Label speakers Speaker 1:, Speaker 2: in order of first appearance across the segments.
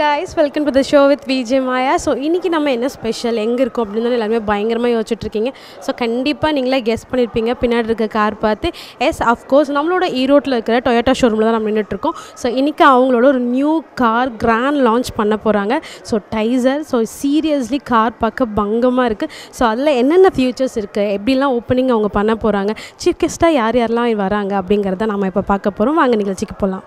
Speaker 1: guys welcome to the show with Vijay Maya so இன்றைக்கி நம்ம என்ன ஸ்பெஷல் எங்கே இருக்கோம் அப்படின்னு தான் எல்லாருமே பயங்கரமாக யோசிச்சுட்ருக்கீங்க ஸோ கண்டிப்பாக நீங்களே கெஸ் பண்ணியிருப்பீங்க பின்னாடி இருக்க கார் பார்த்து எஸ் அஃப்கோர்ஸ் நம்மளோட ஈரோட்டில் இருக்கிற டொயோட்டா ஷோரூமில் தான் நம்ம நின்றுட்டுருக்கோம் ஸோ இன்றைக்கி அவங்களோட ஒரு நியூ கார் கிராண்ட் லான்ச் பண்ண போகிறாங்க so Taisor so seriously car பார்க்க பங்கமாக இருக்குது ஸோ அதில் என்னென்ன ஃபியூச்சர்ஸ் இருக்குது எப்படிலாம் ஓப்பனிங் அவங்க பண்ண போகிறாங்க சீஃப் கெஸ்ட்டாக யார் யாரெல்லாம் வராங்க அப்படிங்கிறத நம்ம இப்போ பார்க்க போகிறோம் வாங்க நிகழ்ச்சிக்கு போகலாம்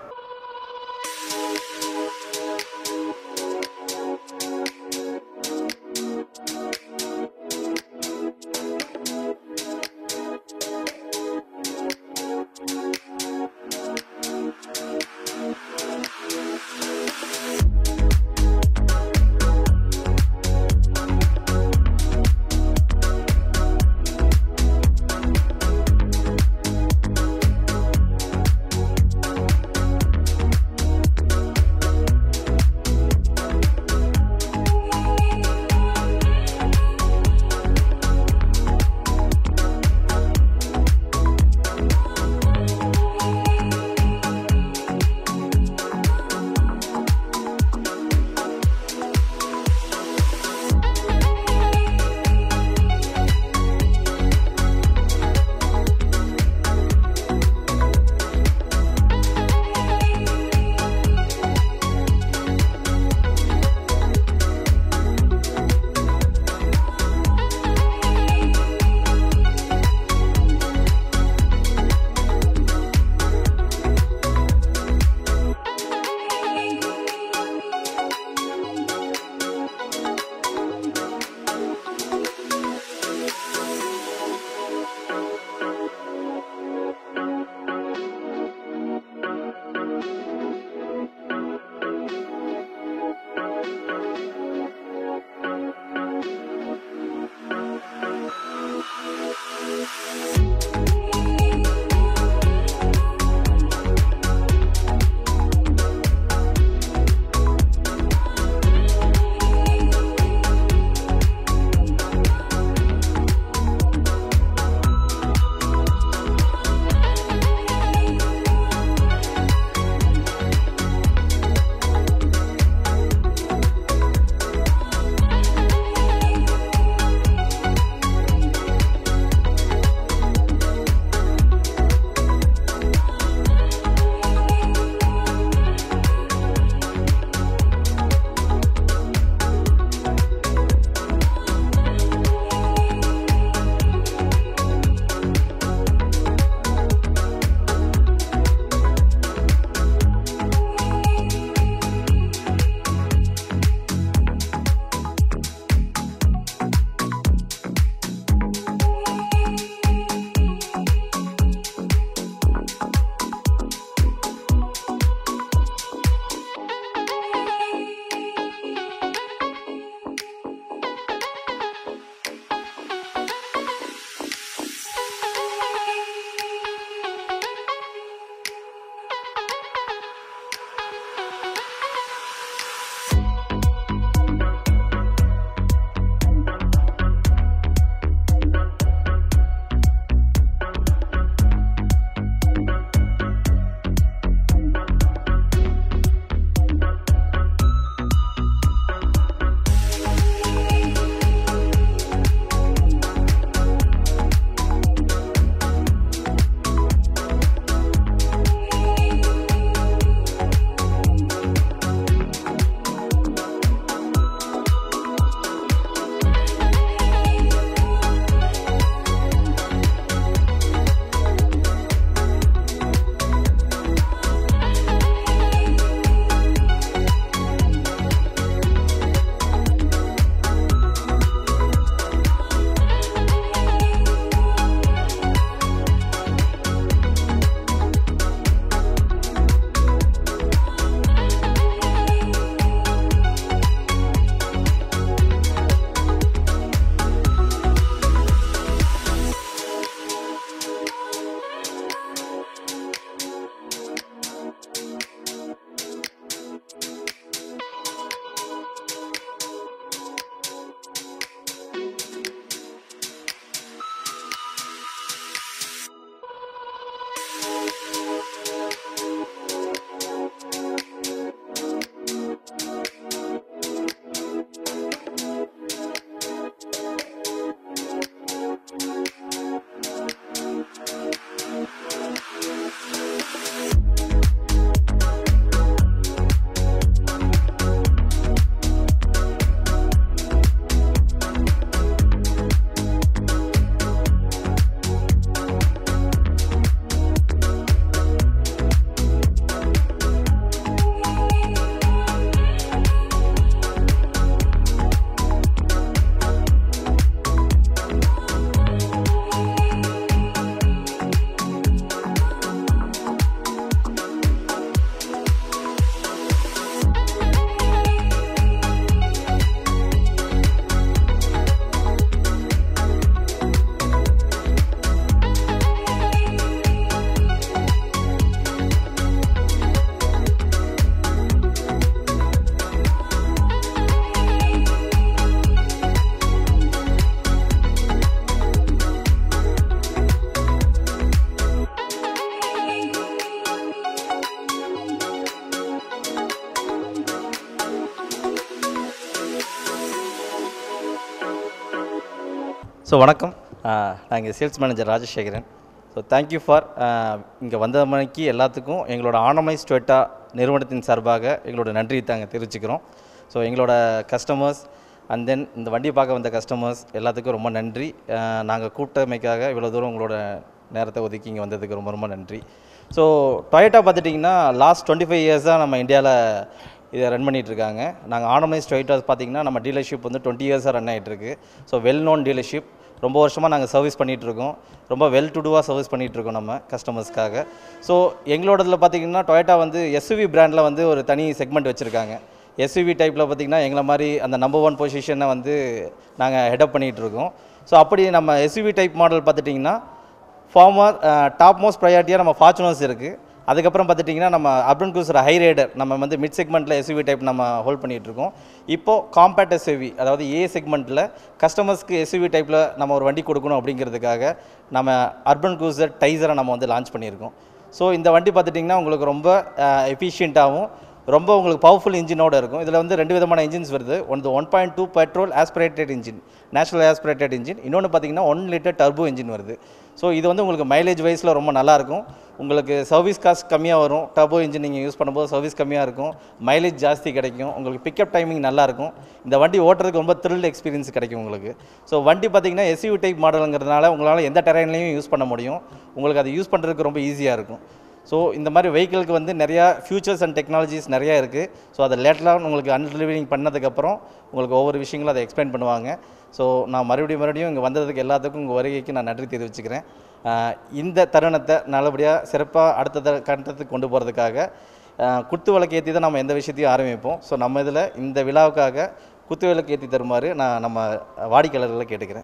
Speaker 2: ஸோ வணக்கம் நான் இங்கே sales manager Rajasekaran so thank you for இங்கே வந்த மணிக்கு எல்லாத்துக்கும் எங்களோட ஆனமைஸ் டொயட்டா நிறுவனத்தின் சார்பாக எங்களோட நன்றி தாங்க தெரிவிச்சுக்கிறோம் ஸோ எங்களோட கஸ்டமர்ஸ் அண்ட் தென் இந்த வண்டியை பார்க்க வந்த கஸ்டமர்ஸ் எல்லாத்துக்கும் ரொம்ப நன்றி நாங்கள் கூட்டமைக்காக இவ்வளோ தூரம் உங்களோட நேரத்தை ஒதுக்கி இங்கே வந்ததுக்கு ரொம்ப ரொம்ப நன்றி ஸோ டொயட்டா பார்த்துட்டிங்கன்னா லாஸ்ட் டுவெண்ட்டி ஃபைவ் இயர்ஸாக நம்ம இந்தியாவில் இதை ரன் பண்ணிட்டு இருக்காங்க நாங்கள் ஆனமைஸ் டொயட்டாஸ் பார்த்தீங்கன்னா நம்ம டீலர்ஷிப் வந்து டுவெண்ட்டி இயர்ஸாக ரன் ஆகிட்டு இருக்கு ஸோ வெல் நோன் டீலர்ஷிப் ரொம்ப வருஷமாக நாங்கள் சர்வீஸ் பண்ணிகிட்டு இருக்கோம் ரொம்ப வெல் டு டூவாக சர்வீஸ் பண்ணிகிட்டு இருக்கோம் நம்ம கஸ்டமர்ஸ்க்காக ஸோ எங்களோடதில் பார்த்தீங்கன்னா டொயட்டா வந்து எஸ்யூவி பிராண்டில் வந்து ஒரு தனி செக்மெண்ட் வச்சுருக்காங்க எஸ்யூவி டைப்பில் பார்த்தீங்கன்னா எங்களை மாதிரி அந்த நம்பர் ஒன் பொசிஷனை வந்து நாங்கள் ஹெடப் பண்ணிகிட்டு இருக்கோம் ஸோ அப்படி நம்ம எஸ்யூவி டைப் மாடல் பார்த்துட்டிங்கன்னா ஃபார்மர் டாப் மோஸ்ட் ப்ரையாரிட்டியாக நம்ம ஃபார்ச்சுனர்ஸ் இருக்குது அதுக்கப்புறம் பார்த்துட்டிங்கன்னா நம்ம அர்பன் க்ரூசர் ஹை ரைடர் நம்ம வந்து மிட் செக்மெண்ட்டில் எஸ்யூவி டைப் நம்ம ஹோல்ட் பண்ணிகிட்டு இருக்கோம் இப்போது காம்பேக்ட் எஸ்யூவி அதாவது ஏ செக்மெண்ட்டில் கஸ்டமர்ஸ்க்கு எஸ்யூவி டைப்பில் நம்ம ஒரு வண்டி கொடுக்கணும் அப்படிங்கிறதுக்காக நம்ம அர்பன் க்ரூசர் டைசரை நம்ம வந்து லான்ச் பண்ணியிருக்கோம் ஸோ இந்த வண்டி பார்த்துட்டிங்கன்னா உங்களுக்கு ரொம்ப எஃபிஷியண்ட்டாகவும் ரொம்ப உங்களுக்கு பவர்ஃபுல் இன்ஜினோட இருக்கும் இதில் வந்து ரெண்டு விதமான இன்ஜின்ஸ் வருது ஒன்று one point two petrol aspirated engine natural aspirated engine இன்னொன்று பார்த்தீங்கன்னா ஒன் லிட்டர் டர்போ இன்ஜின் வருது ஸோ இது வந்து உங்களுக்கு மைலேஜ் வைஸில் ரொம்ப நல்லாயிருக்கும் உங்களுக்கு சர்வீஸ் காஸ்ட் கம்மியாக வரும் டர்போ இன்ஜின் நீங்கள் யூஸ் பண்ணும்போது சர்வீஸ் கம்மியாக இருக்கும் மைலேஜ் ஜாஸ்தி கிடைக்கும் உங்களுக்கு பிக்கப் டைமிங் நல்லாயிருக்கும் இந்த வண்டி ஓட்டுறதுக்கு ரொம்ப த்ரில் எக்ஸ்பீரியன்ஸ் கிடைக்கும் உங்களுக்கு ஸோ வண்டி பார்த்தீங்கன்னா எஸ்யூ டைப் மாடலுங்கிறதுனால உங்களால் எந்த டெரைன்லையும் யூஸ் பண்ண முடியும் உங்களுக்கு அதை யூஸ் பண்ணுறதுக்கு ரொம்ப ஈஸியாக இருக்கும் ஸோ இந்த மாதிரி வெஹிக்கிளுக்கு வந்து நிறையா ஃபியூச்சர்ஸ் அண்ட் டெக்னாலஜிஸ் நிறையா இருக்குது ஸோ அதை லேட்டராக உங்களுக்கு அன்டெலிவரிங் பண்ணதுக்கப்புறம் உங்களுக்கு ஒவ்வொரு விஷயங்களும் அதை எக்ஸ்பிளைன் பண்ணுவாங்க ஸோ நான் மறுபடியும் மறுபடியும் இங்கே வந்ததுக்கு எல்லாத்துக்கும் உங்கள் வருகைக்கு நான் நன்றி தெரிவிச்சுக்கிறேன் ஆஹ் இந்த தருணத்தை நல்லபடியாக சிறப்பாக அடுத்த த- கட்டத்துக்கு கொண்டு போகிறதுக்காக குத்து விளக்கு ஏற்றி தான் நம்ம எந்த விஷயத்தையும் ஆரம்பிப்போம் ஸோ நம்ம இதில் இந்த விழாவுக்காக குத்து விளக்கு ஏற்றி தருமாறு நான் நம்ம வாடிக்கையாளர்களை கேட்டுக்கிறேன்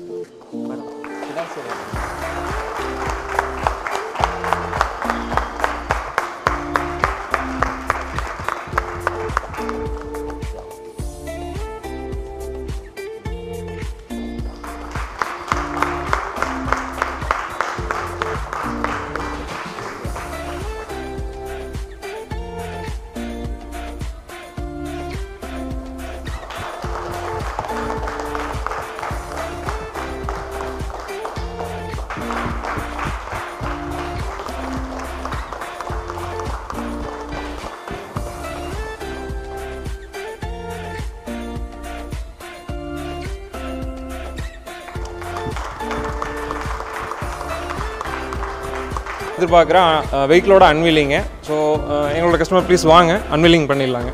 Speaker 3: எதிர்பார்க்குறேன் வெஹிக்கிளோட அன்வீலிங்க ஸோ எங்களோட கஸ்டமர் ப்ளீஸ் வாங்க அன்வீலிங் பண்ணிடலாங்க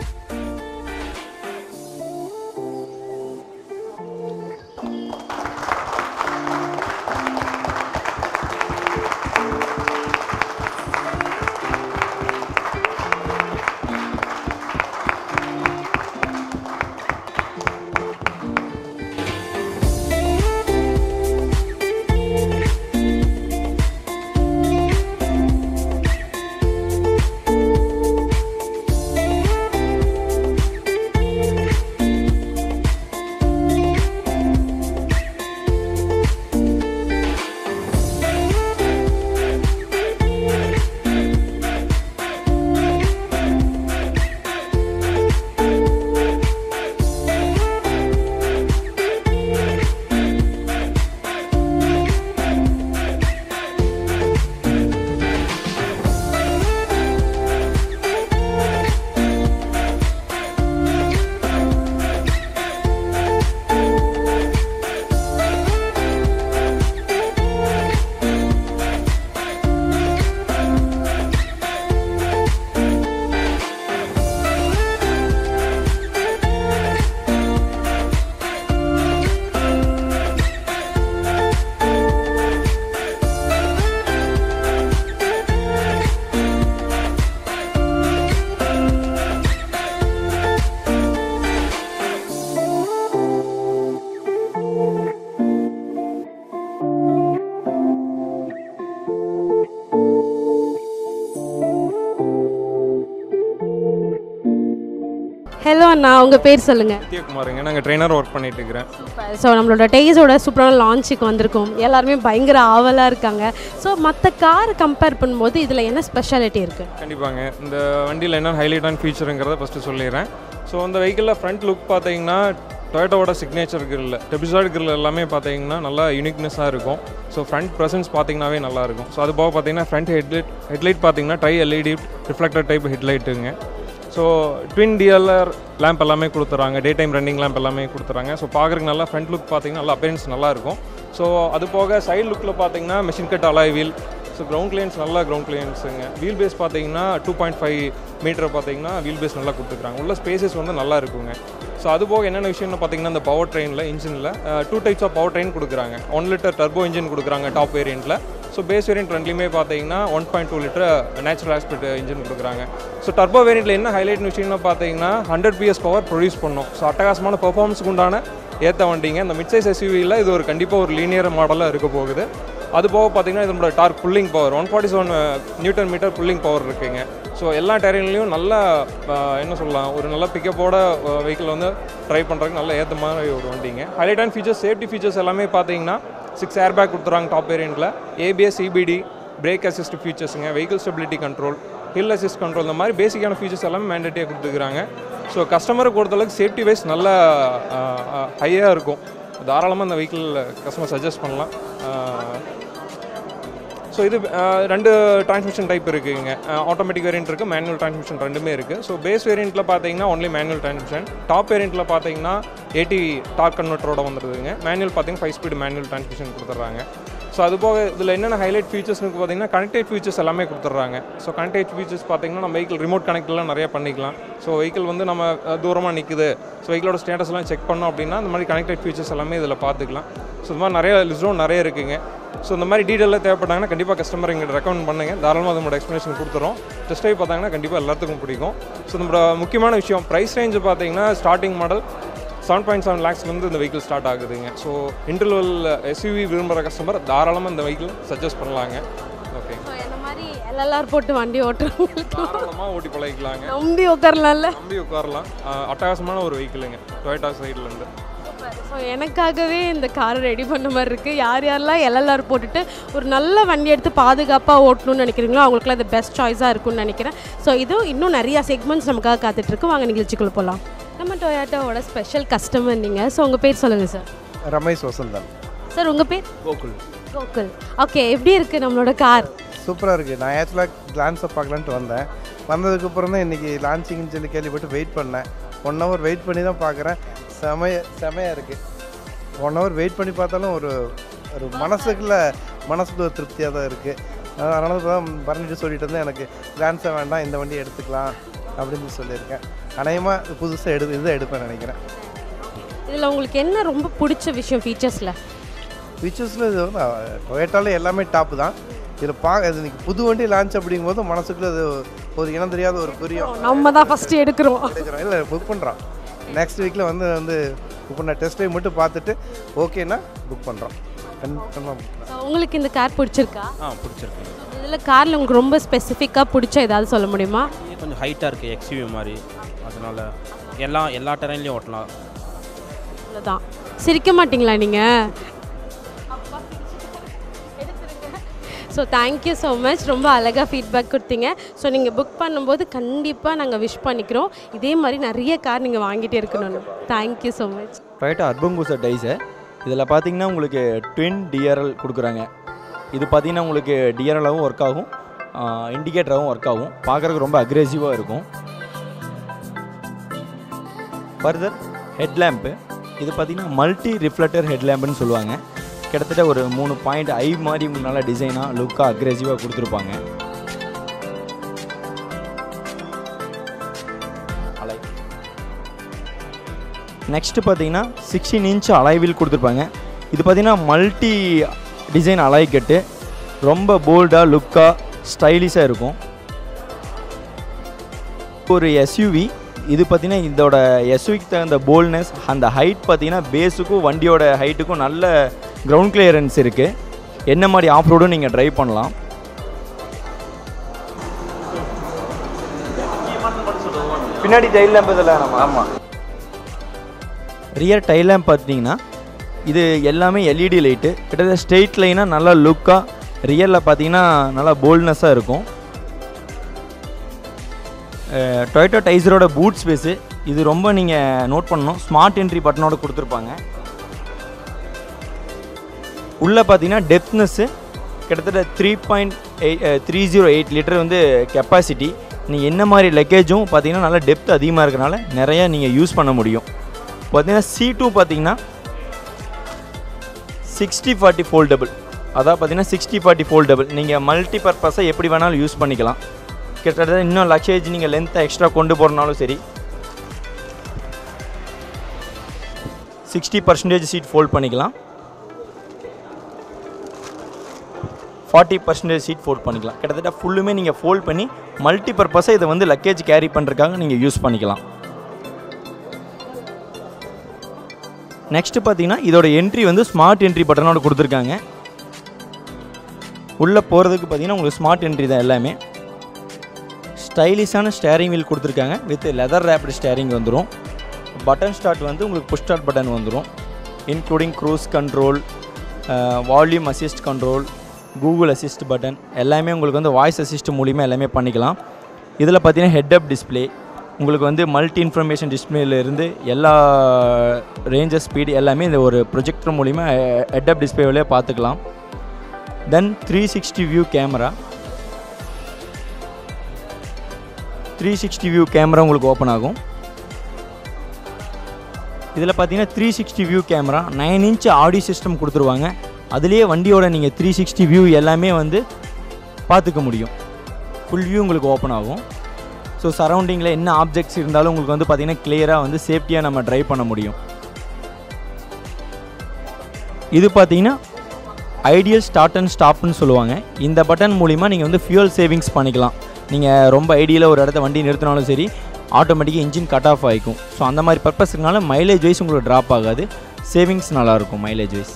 Speaker 1: ஹலோ அண்ணா உங்கள் பேர் சொல்லுங்கள்
Speaker 3: சத்யகுமாருங்க நாங்கள் ட்ரெயினர் ஒர்க் பண்ணிட்டு இருக்கிறேன்
Speaker 1: ஸோ நம்மளோட டேஸோட சூப்பரான லான்ச்சுக்கு வந்திருக்கோம் எல்லாருமே பயங்கர ஆவலாக இருக்காங்க ஸோ மற்ற கார் கம்பேர் பண்ணும்போது இதில் என்ன ஸ்பெஷாலிட்டி இருக்குது
Speaker 3: கண்டிப்பாங்க இந்த வண்டியில் என்ன ஹைலைட்டான ஃபீச்சருங்கிறத ஃபஸ்ட்டு சொல்லிடுறேன் ஸோ அந்த வெஹிக்கிளில் ஃப்ரண்ட் லுக் பார்த்தீங்கன்னா டொயோட்டோவோட சிக்னேச்சர் கிரில் டெபிசாய்டு கிரில் எல்லாமே பார்த்தீங்கன்னா நல்லா யூனிக்னஸாக இருக்கும் ஸோ ஃப்ரண்ட் ப்ரெசன்ஸ் பார்த்தீங்கன்னாவே நல்லா இருக்கும் ஸோ அது போக பார்த்தீங்கன்னா ஃப்ரண்ட் ஹெட்லைட் ஹெட்லைட் பார்த்தீங்கன்னா ட்ரை எல்இடி ரிஃப்ளெக்டர் டைப் ஹெட்லைட்டுங்க ஸோ ட்வின் டிஎல்ஆர் லேம்ப் எல்லாமே கொடுத்துறாங்க டே டைம் ரன்னிங் லேம்ப் எல்லாமே கொடுத்துறாங்க ஸோ பார்க்குறதுக்கு நல்லா ஃப்ரண்ட் லுக் பார்த்தீங்கன்னா நல்லா appearance நல்லா இருக்கும் ஸோ அது போக சைடு லுக்கில் பார்த்தீங்கன்னா machine cut alloy wheel so ground clearance நல்லா கிரவுண்ட் கிளியன்ஸுங்க வீல் பேஸ் பார்த்தீங்கன்னா டூ பாயிண்ட் ஃபைவ் மீட்டர் பார்த்தீங்கன்னா வீல் பேஸ் நல்லா கொடுத்துருக்காங்க உள்ள ஸ்பேசஸ் வந்து நல்லா இருக்குங்க ஸோ அது போக என்னென்ன விஷயம்னு பார்த்தீங்கன்னா இந்த பவர் ட்ரெயினில் இன்ஜினில் two types of power train கொடுக்குறாங்க ஒன் லிட்டர் டர்போ இன்ஜின் கொடுக்குறாங்க டாப் வேரியண்ட்டில் ஸோ பேஸ் வேரியன்ட் ரெண்டுலேயுமே பார்த்தீங்கன்னா one point two litre natural aspect engine கொடுக்குறாங்க ஸோ டர்போ வேரியண்ட்டில் என்ன ஹைலைட் விஷயம்னு பார்த்தீங்கன்னா ஹண்ட்ரட் பிஎஸ் பவர் ப்ரொடியூஸ் பண்ணும் ஸோ அட்டகாசமான பெர்ஃபார்மன்ஸுக்கு உண்டான ஏற்ற வண்டிங்க இந்த மிட்சைஸ் எஸ்யூவியில் இது ஒரு கண்டிப்பாக ஒரு லீனியர் மாடலாக இருக்க போகுது அது போக பார்த்தீங்கன்னா இதனோட torque pulling power one forty seven newton metre pulling power இருக்குங்க ஸோ எல்லா டெரைன்லையும் நல்ல அஹ், என்ன சொல்லலாம் ஒரு நல்ல பிக்கப்போட வெஹிக்கிள் வந்து ட்ரை பண்ணுறதுக்கு நல்ல ஏற்ற மாதிரி ஒரு வண்டிங்க ஹைலைட்டான ஃபீச்சர்ஸ் சேஃப்டி ஃபீச்சர்ஸ் எல்லாமே பார்த்தீங்கன்னா சிக்ஸ் ஏர் பேக் கொடுத்துறாங்க டாப் வேரியண்ட்டில் ஏபிஎஸ் சிபிடி பிரேக் அசிஸ்ட் ஃபீச்சர்ஸுங்க vehicle stability control hill assist control இந்த மாதிரி பேசிக்கான ஃபீச்சர்ஸ் எல்லாமே மேண்டேட்டியாக கொடுத்துருக்காங்க ஸோ கஸ்டமரை பொறுத்தளவுக்கு சேஃப்டி வைஸ் நல்ல ஹையாக இருக்கும் தாராளமாக இந்த வெஹிக்கிள் கஸ்டமர் சஜஸ்ட் பண்ணலாம் ஸோ இது அஹ், ரெண்டு டிரான்ஸ்மிஷன் டைப் இருக்குங்க ஆட்டோமேட்டிக் வேரியன்ட் இருக்குது மேனுவல் டிரான்ஸ்மிஷன் ரெண்டுமே இருக்குது ஸோ பேஸ் வேரியண்ட்டில் பார்த்தீங்கன்னா ஒன்லி மேனுவல் டிரான்ஸ்மிஷன் டாப் வேரியண்ட்டில் பார்த்தீங்கன்னா எயிட்டி டார்க் கன்வெர்ட்டரோட வந்துடுதுங்க மேனுவல் பார்த்தீங்கன்னா ஃபைவ் ஸ்பீடு மேனுவல் டிரான்ஸ்மிஷன் கொடுத்துட்றாங்க ஸோ அது போக இதில் என்னென்ன ஹைலைட் ஃபீச்சர்ஸ்னு பார்த்தீங்கன்னா கனெக்டட் ஃபீச்சர்ஸ் எல்லாமே கொடுத்துட்றாங்க ஸோ கனெக்டட் ஃபீச்சர்ஸ் பார்த்தீங்கன்னா நம்ம வெஹிக்கிள் ரிமோட் கனெக்ட்லாம் நிறைய பண்ணிக்கலாம் ஸோ வெஹிக்கிள் வந்து நம்ம தூரமாக நிற்குது ஸோ வெஹிக்கிளோட ஸ்டேட்டஸ்லாம் செக் பண்ணோம் அப்படின்னா இந்த மாதிரி கனெக்டட் ஃபீச்சர்ஸ் எல்லாமே இதில் பார்த்துக்கலாம் ஸோ இந்த மாதிரி நிறைய லிஸ்டும் நிறைய இருக்குங்க ஸோ இந்த மாதிரி டீட்டெயிலில் தேவைப்பட்டாங்கன்னா கண்டிப்பாக கஸ்டமர் எங்கிட்ட ரெக்கமெண்ட் பண்ணுங்கள் தாராளமாக அதோட எக்ஸ்ப்ளனேஷன் கொடுத்துறோம் டெஸ்ட் ட்ரைவ் பார்த்தாங்கன்னா கண்டிப்பாக எல்லாத்துக்கும் பிடிக்கும் ஸோ நம்மளோட முக்கியமான விஷயம் ப்ரைஸ் ரேஞ்சு பார்த்தீங்கன்னா starting model seven point seven லேக்ஸ்லேருந்து இந்த வெஹிக்கிள் ஸ்டார்ட் ஆகுதுங்க ஸோ இன்டர்வல் எஸ்யூவி விரும்புகிற கஸ்டமர் தாராளமாக இந்த வெஹிக்கிள் சஜஸ்ட் பண்ணலாங்க ஓகே
Speaker 1: ஸோ இந்த மாதிரி எல்எல்ஆர் போட்டு வண்டி ஓட்டுறவங்களுக்கு
Speaker 3: தாராளமாக ஓட்டி பழகிக்கலாங்க
Speaker 1: நம்பி உட்காரலாம்ல
Speaker 3: நம்பி உட்காரலாம் அஹ் அட்டகாசமான ஒரு வெஹிக்கிளுங்க டொயோட்டா சைட்லேருந்து
Speaker 1: ஸோ எனக்காகவே இந்த காரை ரெடி பண்ண மாதிரி இருக்குது யார் யாரெல்லாம் எல்எல்ஆர் போட்டுட்டு ஒரு நல்ல வண்டி எடுத்து பாதுகாப்பாக ஓட்டணும்னு நினைக்கிறீங்களோ அவங்களுக்குலாம் இது பெஸ்ட் சாய்ஸாக இருக்கும்னு நினைக்கிறேன் ஸோ இதுவும் இன்னும் நிறையா செக்மெண்ட்ஸ் நமக்காக காத்துட்ருக்கு வாங்க நிகழ்ச்சிக்குள்ளே போகலாம் நம்ம டொயாட்டோவோட ஸ்பெஷல் கஸ்டமர் நீங்கள் ஸோ உங்கள் பேர் சொல்லுங்கள் சார்
Speaker 4: ரமேஷ் வசந்தன்
Speaker 1: சார் உங்கள் பேர்
Speaker 4: கோகுல்
Speaker 1: கோகுல் ஓகே எப்படி இருக்குது நம்மளோட கார்
Speaker 4: சூப்பராக இருக்குது நான் ஆக்சுவலாக கிளான்ஸை பார்க்கலான்ட்டு வந்தேன் வந்ததுக்கப்புறம் தான் இன்றைக்கி லான்ச்சிங்னு சொல்லி கேள்விப்பட்டு வெயிட் பண்ணேன் ஒன் ஹவர் வெயிட் பண்ணி தான் பார்க்குறேன் செமைய செமையாக இருக்குது ஒன் ஹவர் வெயிட் பண்ணி பார்த்தாலும் ஒரு ஒரு மனசுக்குள்ள மனசுக்கு ஒரு திருப்தியாக தான் இருக்குது அதனால தான் பரணிட்டு சொல்லிட்டு இருந்தேன் எனக்கு கிளான்ஸை வேண்டாம் இந்த வண்டி எடுத்துக்கலாம் அப்படின்னு சொல்லியிருக்கேன் அநேகமாக புதுசாக எடு இதுதான் எடுப்பேன் நினைக்கிறேன்
Speaker 1: இதில் உங்களுக்கு என்ன ரொம்ப பிடிச்ச விஷயம் ஃபீச்சர்ஸில்
Speaker 4: ஃபீச்சர்ஸில் இது வந்து டொயேட்டால எல்லாமே டாப் தான் இதில் பா இது இன்னைக்கு புது வண்டி லான்ச் அப்படிங்கும்போது மனசுக்குள்ள அது ஒரு இனம் தெரியாத ஒரு பிரியம்
Speaker 1: நம்ம தான் ஃபஸ்ட்டு எடுக்கிறோம்
Speaker 4: எடுக்கிறோம் இல்லை புக் பண்ணுறோம் நெக்ஸ்ட் வீக்கில் வந்து வந்து புக் பண்ண டெஸ்ட் ட்ரைவ் மட்டும் பார்த்துட்டு ஓகேன்னா புக் பண்ணுறோம் கன்ஃபார்மாக
Speaker 1: So, உங்களுக்கு இந்த கார் பிடிச்சிருக்கா
Speaker 5: ஆ பிடிச்சிருக்கு
Speaker 1: இதில் காரில் உங்களுக்கு ரொம்ப ஸ்பெசிஃபிக்காக பிடிச்ச ஏதாவது சொல்ல முடியுமா
Speaker 5: இது கொஞ்சம் ஹைட்டாக இருக்குது எக்ஸ்யூவி மாதிரி அதனால் எல்லா எல்லா டெரைன்லையும் ஓட்டலாம்
Speaker 1: அவ்வளோதான் சிரிக்க மாட்டீங்களா நீங்கள் ஸோ தேங்க்யூ ஸோ மச் ரொம்ப அழகாக ஃபீட்பேக் கொடுத்தீங்க ஸோ நீங்கள் புக் பண்ணும்போது கண்டிப்பாக நாங்கள் விஷ் பண்ணிக்கிறோம் இதே மாதிரி நிறைய கார் நீங்கள் வாங்கிட்டே இருக்கணும் thank you so much
Speaker 6: Toyota urban cruiser Taisor இதில் பார்த்தீங்கன்னா உங்களுக்கு ட்வின் டிஆர்எல் கொடுக்குறாங்க இது பார்த்தீங்கன்னா உங்களுக்கு டிஆர்எலாகவும் ஒர்க் ஆகும் இண்டிகேட்டராகவும் ஒர்க் ஆகும் பார்க்குறதுக்கு ரொம்ப அக்ரெசிவாக இருக்கும் ஃபர்தர் ஹெட்லேம்ப்பு இது பார்த்தீங்கன்னா மல்டி ரிஃப்ளெக்டர் ஹெட்லேம்புன்னு சொல்லுவாங்க கிட்டத்தட்ட ஒரு மூணு பாயிண்ட் ஐ மாதிரி நல்ல டிசைனாக லுக்காக அக்ரெசிவாக கொடுத்துருப்பாங்க அலை நெக்ஸ்ட்டு பார்த்தீங்கன்னா சிக்ஸ்டீன் இன்ச் அலைவில் கொடுத்துருப்பாங்க இது பார்த்தீங்கன்னா மல்டி டிசைன் அலாய் கட்டு ரொம்ப போல்டாக லுக்காக ஸ்டைலிஷாக இருக்கும் ஒரு எஸ்யூவி இது பார்த்தீங்கன்னா இதோட எஸ்யூவிக்கு தகுந்த போல்ட்னஸ் அந்த ஹைட் பார்த்தீங்கன்னா பேஸுக்கும் வண்டியோட ஹைட்டுக்கும் நல்ல கிரவுண்ட் கிளியரன்ஸ் இருக்குது என்ன மாதிரி ஆஃப் ரோடும் நீங்கள் ட்ரைவ் பண்ணலாம் பின்னாடி டைல் லேம்ப் இதில் நம்ம ஆமாம் ரியர் டைல் லேம்ப் பார்த்தீங்கன்னா இது எல்லாமே எல்இடி லைட்டு கிட்டத்தட்ட ஸ்ட்ரெயிட் லைனாக நல்லா லுக்காக ரியரில் பார்த்தீங்கன்னா நல்லா போல்ட்னஸாக இருக்கும் டொயோட்டோ டைசரோட பூட் ஸ்பேஸு இது ரொம்ப நீங்கள் நோட் பண்ணணும் ஸ்மார்ட் என்ட்ரி பட்டனோட கொடுத்துருப்பாங்க உள்ளே பார்த்தீங்கன்னா டெப்த்னஸ்ஸு கிட்டத்தட்ட three point eight three zero eight litre வந்து கெப்பாசிட்டி நீங்கள் என்ன மாதிரி லக்கேஜும் பார்த்தீங்கன்னா நல்லா டெப்த் அதிகமாக இருக்கனால நிறையா நீங்கள் யூஸ் பண்ண முடியும் பார்த்தீங்கன்னா சீட்டும் பார்த்தீங்கன்னா சிக்ஸ்டி ஃபார்ட்டி ஃபோல்டபுள் அதான் பார்த்தீங்கன்னா சிக்ஸ்டி ஃபார்ட்டி ஃபோல்டபுள் நீங்கள் மல்டி பர்பஸை எப்படி வேணாலும் யூஸ் பண்ணிக்கலாம் கிட்டத்தட்ட இன்னும் லக்கேஜ் நீங்கள் லென்த்தை எக்ஸ்ட்ரா கொண்டு போகிறனாலும் சரி சிக்ஸ்டி பர்சன்டேஜ் சீட் ஃபோல்ட் பண்ணிக்கலாம் ஃபார்ட்டி பர்சன்டேஜ் சீட் ஃபோல்ட் பண்ணிக்கலாம் கிட்டத்தட்ட ஃபுல்லுமே நீங்கள் ஃபோல்ட் பண்ணி மல்டி பர்பஸை இதை வந்து லக்கேஜ் கேரி பண்ணுறதுக்காக நீங்கள் யூஸ் பண்ணிக்கலாம் நெக்ஸ்ட்டு பார்த்தீங்கன்னா இதோட என்ட்ரி வந்து ஸ்மார்ட் என்ட்ரி பட்டனோட கொடுத்துருக்காங்க உள்ளே போகிறதுக்கு பார்த்தீங்கன்னா உங்களுக்கு ஸ்மார்ட் என்ட்ரி தான் எல்லாமே ஸ்டைலிஷான ஸ்டேரிங் வீல் கொடுத்துருக்காங்க வித் லெதர் ரேப்டு ஸ்டேரிங் வந்துடும் பட்டன் ஸ்டார்ட் வந்து உங்களுக்கு புஷ் ஸ்டார்ட் பட்டன் வந்துடும் including cruise control volume assist control Google assist button எல்லாமே உங்களுக்கு வந்து வாய்ஸ் அசிஸ்ட் மூலிமா எல்லாமே பண்ணிக்கலாம் இதில் பார்த்தீங்கன்னா ஹெட் அப் டிஸ்ப்ளே உங்களுக்கு வந்து மல்டி இன்ஃபர்மேஷன் டிஸ்பிளேலேருந்து எல்லா ரேஞ்சஸ் ஸ்பீடு எல்லாமே இந்த ஒரு ப்ரொஜெக்டர் மூலிமா ஹெட் அப் டிஸ்பிளேவிலே பார்த்துக்கலாம் then three sixty view camera three sixty view camera உங்களுக்கு ஓப்பன் ஆகும் இதில் பார்த்தீங்கன்னா three sixty view camera nine inch audio system கொடுத்துருவாங்க அதுலேயே வண்டியோட நீங்கள் த்ரீ சிக்ஸ்டி வியூ எல்லாமே வந்து பார்த்துக்க முடியும் ஃபுல் வியூ உங்களுக்கு ஓப்பன் ஆகும் ஸோ சரௌண்டிங்கில் என்ன ஆப்ஜெக்ட்ஸ் இருந்தாலும் உங்களுக்கு வந்து பார்த்தீங்கன்னா கிளியராக வந்து சேஃப்டியாக நம்ம ட்ரைவ் பண்ண முடியும் இது பார்த்தீங்கன்னா ஐடியல் ஸ்டார்ட் அண்ட் ஸ்டாப்னு சொல்லுவாங்க இந்த பட்டன் மூலிமா நீங்கள் வந்து ஃபியூல் சேவிங்ஸ் பண்ணிக்கலாம் நீங்கள் ரொம்ப ஐடியில் ஒரு இடத்த வண்டி நிறுத்தினாலும் சரி ஆட்டோமேட்டிக்காக இன்ஜின் கட் ஆஃப் ஆகிக்கும் ஸோ அந்த மாதிரி பர்பஸ்க்குனால மைலேஜ் வைஸ் உங்களுக்கு ட்ராப் ஆகாது சேவிங்ஸ் நல்லாயிருக்கும் மைலேஜ் வைஸ்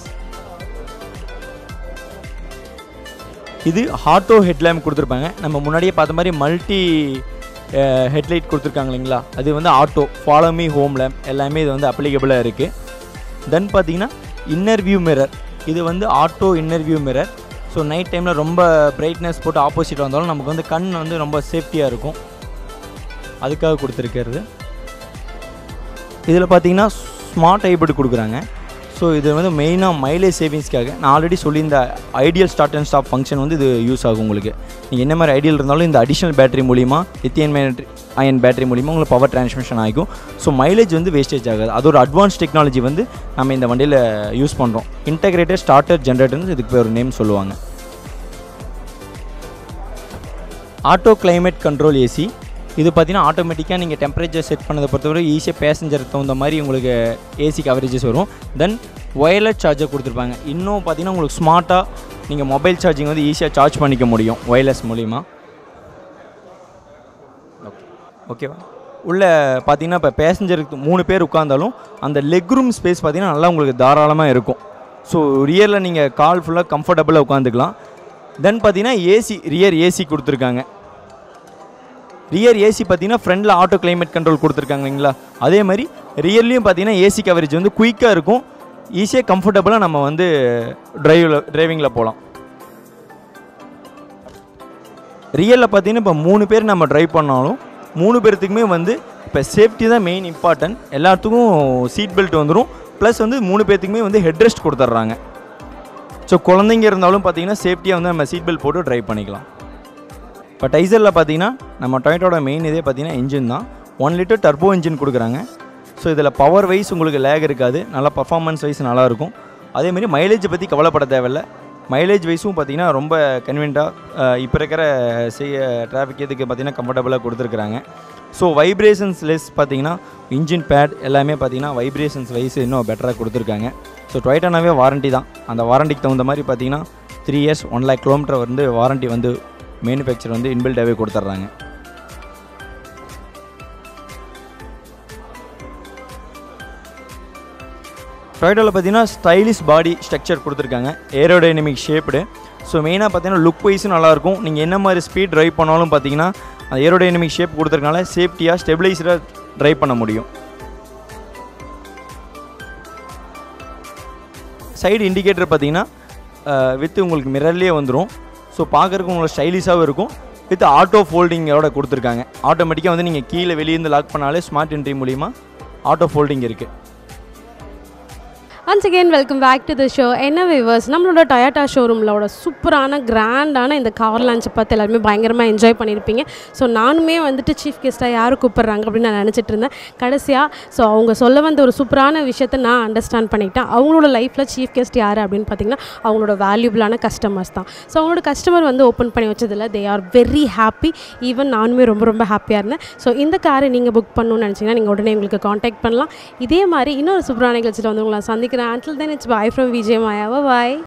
Speaker 6: இது ஆட்டோ ஹெட்லேம்ப் கொடுத்துருப்பாங்க நம்ம முன்னாடியே பார்த்த மாதிரி மல்டி ஹெட்லைட் கொடுத்துருக்காங்க இல்லைங்களா அது வந்து auto follow me home lamp எல்லாமே இது வந்து அப்ளிகபிளாக இருக்குது தென் பார்த்தீங்கன்னா இன்னர் வியூ மிரர் இது வந்து auto inner view mirror so night டைமில் ரொம்ப பிரைட்னஸ் போட்டு ஆப்போசிட் வந்தாலும் நமக்கு வந்து கண் வந்து ரொம்ப சேஃப்டியாக இருக்கும் அதுக்காக கொடுத்துருக்கிறது இதில் பார்த்தீங்கன்னா ஸ்மார்ட் ஹைபிரிட் கொடுக்குறாங்க ஸோ இது வந்து மெயினாக மைலேஜ் சேவிங்ஸ்க்காக நான் ஆல்ரெடி சொல்லியிருந்த ideal start and stop function வந்து இது யூஸ் ஆகும் உங்களுக்கு நீங்கள் என்ன மாதிரி ஐடியல் இருந்தாலும் இந்த அடிஷனல் பேட்டரி மூலிமா லித்தியன் பேட்டரி அயன் பேட்டரி மூலிமா உங்களுக்கு பவர் டிரான்ஸ்மிஷன் ஆகும் ஸோ மைலேஜ் வந்து வேஸ்டேஜ் ஆகாது அது ஒரு அட்வான்ஸ் டெக்னாலஜி வந்து நம்ம இந்த வண்டியில் யூஸ் பண்ணுறோம் இன்டகிரேட்டட் ஸ்டார்டர் ஜென்ரேட்டர்னு இதுக்கு பேர் ஒரு நேம் சொல்லுவாங்க ஆட்டோ கிளைமேட் கண்ட்ரோல் ஏசி இது பார்த்தீங்கன்னா ஆட்டோமேட்டிக்காக நீங்கள் டெம்பரேச்சர் செட் பண்ணதை பொறுத்தவரை ஈஸியாக பேசஞ்சருக்கு தகுந்த மாதிரி உங்களுக்கு ஏசி கவரேஜஸ் வரும் தென் ஒயர்லெஸ் சார்ஜர் கொடுத்துருப்பாங்க இன்னும் பார்த்தீங்கன்னா உங்களுக்கு ஸ்மார்ட்டாக நீங்கள் மொபைல் சார்ஜிங் வந்து ஈஸியாக சார்ஜ் பண்ணிக்க முடியும் ஒயர்லெஸ் மூலிமா ஓகே ஓகேவா உள்ளே பார்த்தீங்கன்னா இப்போ பேசஞ்சருக்கு மூணு பேர் உட்காந்தாலும் அந்த லெக் ரூம் ஸ்பேஸ் பார்த்தீங்கன்னா நல்லா உங்களுக்கு தாராளமாக இருக்கும் ஸோ ரியரில் நீங்கள் கால் ஃபுல்லாக கம்ஃபர்டபுளாக உட்காந்துக்கலாம் தென் பார்த்தீங்கன்னா ஏசி ரியர் ஏசி கொடுத்துருக்காங்க ரியர் ஏசி பார்த்தீங்கன்னா ஃப்ரண்டில் ஆட்டோ கிளைமேட் கண்ட்ரோல் கொடுத்துருக்காங்க இல்லைங்களா அதே மாதிரி ரியர்லேயும் பார்த்தீங்கன்னா ஏசி கவரேஜ் வந்து குயிக்காக இருக்கும் ஈஸியாக கம்ஃபர்டபுளாக நம்ம வந்து டிரைவில் டிரைவிங்கில் போகலாம் ரியலில் பார்த்தீங்கன்னா இப்போ மூணு பேர் நம்ம ட்ரைவ் பண்ணாலும் மூணு பேர்த்துக்குமே வந்து இப்போ சேஃப்டி தான் மெயின் இம்பார்ட்டன்ட் எல்லாத்துக்கும் சீட் பெல்ட் வந்துடும் ப்ளஸ் வந்து மூணு பேர்த்துக்குமே வந்து ஹெட் ரெஸ்ட் கொடுத்துட்றாங்க ஸோ குழந்தைங்க இருந்தாலும் பார்த்தீங்கன்னா சேஃப்டியாக வந்து நம்ம சீட் பெல்ட் போட்டு ட்ரைவ் பண்ணிக்கலாம் இப்போ டைசரில் பார்த்தீங்கன்னா நம்ம டொயட்டோட மெயின் இதே பார்த்தீங்கன்னா இன்ஜின் தான் ஒன் லிட்டர் டர்போ இன்ஜின் கொடுக்குறாங்க ஸோ இதில் பவர் வைஸ் உங்களுக்கு லேக் இருக்காது நல்லா பர்ஃபார்மன்ஸ் வைஸ் நல்லாயிருக்கும் அதேமாதிரி மைலேஜை பற்றி கவலைப்பட தேவையில்ல மைலேஜ் வைஸும் பார்த்தீங்கன்னா ரொம்ப கன்வீனியண்ட்டாக இப்போ இருக்கிற செய்ய டிராஃபிக் இதுக்கு பார்த்தீங்கன்னா கம்ஃபர்டபுளாக கொடுத்துருக்குறாங்க ஸோ வைப்ரேஷன்ஸ் லெஸ் பார்த்தீங்கன்னா இன்ஜின் பேட் எல்லாமே பார்த்தீங்கன்னா வைப்ரேஷன்ஸ் வைஸ் இன்னும் பெட்டராக கொடுத்துருக்காங்க ஸோ டொயட்டானாவே வாரண்ட்டி தான் அந்த வாரண்டிக்கு தகுந்த மாதிரி பார்த்தீங்கன்னா three years one lakh kilometre வந்து வாரண்ட்டி வந்து மேனுஃபேக்சர் வந்து இன்பில்டாகவே கொடுத்துட்றாங்க டொயட்டோவில் பார்த்தீங்கன்னா ஸ்டைலிஷ் பாடி ஸ்ட்ரக்சர் கொடுத்துருக்காங்க ஏரோடைனமிக் ஷேப்டு ஸோ மெயினாக பார்த்தீங்கன்னா லுக் வைஸும் நல்லாயிருக்கும் நீங்கள் என்ன மாதிரி ஸ்பீட் ட்ரைவ் பண்ணாலும் பார்த்தீங்கன்னா அந்த ஏரோடைனமிக் ஷேப் கொடுத்துருக்கனால சேஃப்டியாக ஸ்டெபிளைசராக ட்ரைவ் பண்ண முடியும் சைடு இண்டிகேட்டர் பார்த்தீங்கன்னா வித் உங்களுக்கு மிரர்லேயே வந்துடும் ஸோ பார்க்குறதுக்கு உங்களுக்கு ஸ்டைலிஷாகவும் இருக்கும் வித் ஆட்டோ ஃபோல்டிங்கோட கொடுத்துருக்காங்க ஆட்டோமேட்டிக்காக வந்து நீங்கள் கீழே வெளியேருந்து லாக் பண்ணாலே ஸ்மார்ட் என்ட்ரி மூலிமா ஆட்டோ ஃபோல்டிங் இருக்குது
Speaker 1: once again welcome back to the show என்ன விவர்ஸ் நம்மளோட டொயாட்டா ஷோரூமிலோட சூப்பரான கிராண்டான இந்த கார் லான்ச்சை பார்த்து எல்லாருமே பயங்கரமாக என்ஜாய் பண்ணியிருப்பீங்க ஸோ நானுமே வந்துட்டு சீஃப் கெஸ்ட்டாக யார் கூப்பிட்றாங்க அப்படின்னு நான் நினச்சிட்டு இருந்தேன் கடைசியாக ஸோ அவங்க சொல்ல வந்த ஒரு சூப்பரான விஷயத்தை நான் அண்டர்ஸ்டாண்ட் பண்ணிக்கிட்டேன் அவங்களோட லைஃப்பில் சீஃப் கெஸ்ட் யார் அப்படின்னு பார்த்தீங்கன்னா அவங்களோட வேல்யூபிளான கஸ்டமர்ஸ் தான் ஸோ அவங்களோட கஸ்டமர் வந்து ஓப்பன் பண்ணி வச்சதில் they are very happy even நானுமே ரொம்ப ரொம்ப ஹாப்பியாக இருந்தேன் ஸோ இந்த காரை நீங்கள் புக் பண்ணணும்னு நினச்சிங்கன்னா நீங்கள் உடனே உங்களுக்கு காண்டாக்ட் பண்ணலாம் இதே மாதிரி இன்னொரு சூப்பரான நிகழ்ச்சியில் வந்து உங்களை சந்திக்கிறேன் until then it's bye from Vijay மாயாவா bye